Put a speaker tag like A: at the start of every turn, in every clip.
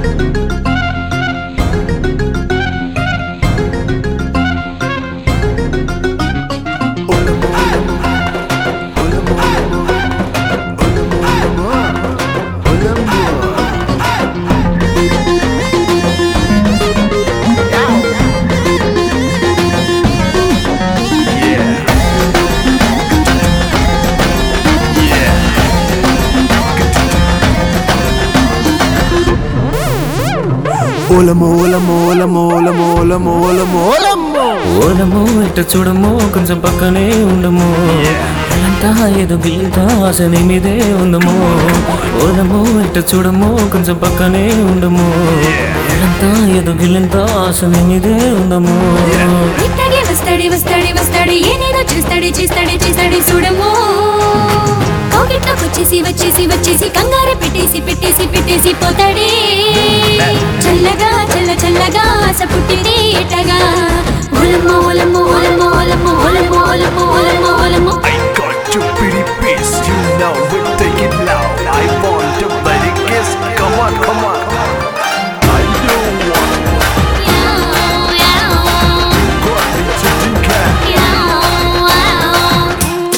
A: ఓలమో ఓలమో ఓలమో ఓలమో ఓలమో ఓలమో ఓలమ్మో
B: ఓలము ఇట చూడము కొంచెం పక్కనే ఉండము అంతా ఏదో గీత ఆశని మీదే ఉందము ఓలము ఇట చూడము కొంచెం పక్కనే ఉండము అంతా ఏదో గిల్లంత ఆశని మీదే ఉందము
C: ఇట్టగే వస్తాడే వస్తాడే వస్తాడే ఏనేదో చేస్తాడే చేస్తాడే చేస్తాడే చూడము కోగిట్లోకి వచ్చేసి వచ్చేసి వచ్చేసి కంగారు పెట్టేసి పెట్టేసి పెట్టేసి పోతాడే చల్లగా చల్ల చల్లగా ఆశ పుట్టింది ఎటగా ఓలమ్మో ఓలమ్మో ఓలమ్మో ఓలమ్మో ఓలమ్మో ఓలమ్మో ఓలమ్మో ఓలమ్మో
A: I got you pretty pissed, you know we take it loud. I want to play the kiss. Come on, come on. I don't want
C: యావ్, యావ్,
A: to do that.
C: యావ్, యావ్.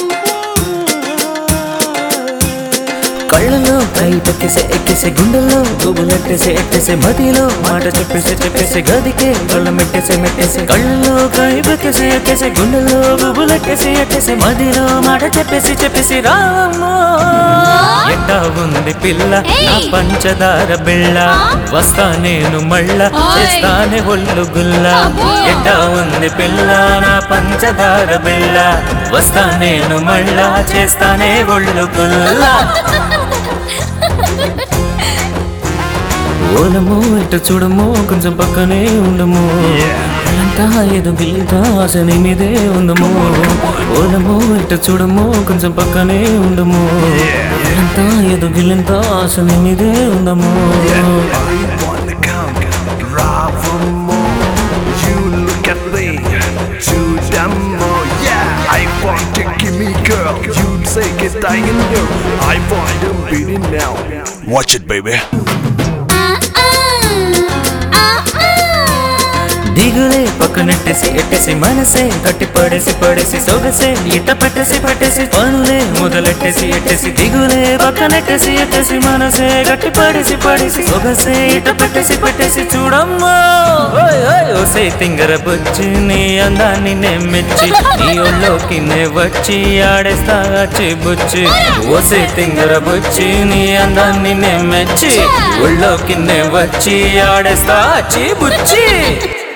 B: కళ్ళలో కై తొక్కేసే ఎక్కేసే గుండెల్లో గుబులెట్టేసే ఎట్టేసే మదిలో మాట చెప్పేసే చెప్పేసే గదికే కళ్ళ మెట్టేసే మెట్టేసే కళ్ళలో కై తొక్కేసే ఎక్కేసే గుండెల్లో గుబులెట్టేసే ఎట్టేసే మదిలో మాట చెప్పేసి చెప్పేసి రావమ్మో ఎట్టా ఉంది పిల్ల నా పంచదార బిళ్ళ వస్తా నేను మళ్ళా
C: ఓయ్.
B: చేస్తానే ఒళ్ళు గుల్ల
C: అబ్బో.
B: ఎట్టా ఉంది పిల్ల నా పంచదార బిళ్ళ వస్తా నేను మళ్ళా చేస్తానే ఒళ్ళు గుల్ల ఓలము ఇటు చూడము కొంచెం పక్కనే ఉండము అంతా ఏదో గీత ఆశని మీదే ఉందము ఓలము ఇటు చూడము కొంచెం పక్కనే ఉండము అంతా ఏదో గిల్లంత ఆశని మీదే ఉందము
A: I wanna come, drive for more. You look at me, to them more. Yeah, I want to give me girl. You say it, I can do. I want to beat it now. Watch it, baby.
C: ఆ, ఆ, ఆ, ఆ.
B: దిగులే పక్కనెట్టేసి ఎట్టేసి మనసే కట్టి పడేసి పడేసి సొగసే ఇట్ట పట్టేసి పట్టేసి పనులే మొదలెట్టేసి ఎట్టేసి దిగులే పక్కనెట్టేసి ఎట్టేసి మనసే గట్టి పడేసి పడేసి సొగసే ఇట్ట పట్టేసి పట్టేసి చూడమ్మా ఓయ్ ఓయ్ ఓసే తింగర బుచ్చి నీ అందాన్ని నే మెచ్చి నీ ఒళ్ళోకి నే వచ్చి ఆడేస్తా వచ్చి బుచ్చి ఓసే తింగర బుచ్చి నీ అందాన్ని నే మెచ్చి ఒళ్ళోకి నే వచ్చి ఆడేస్తా వచ్చి బుచ్చి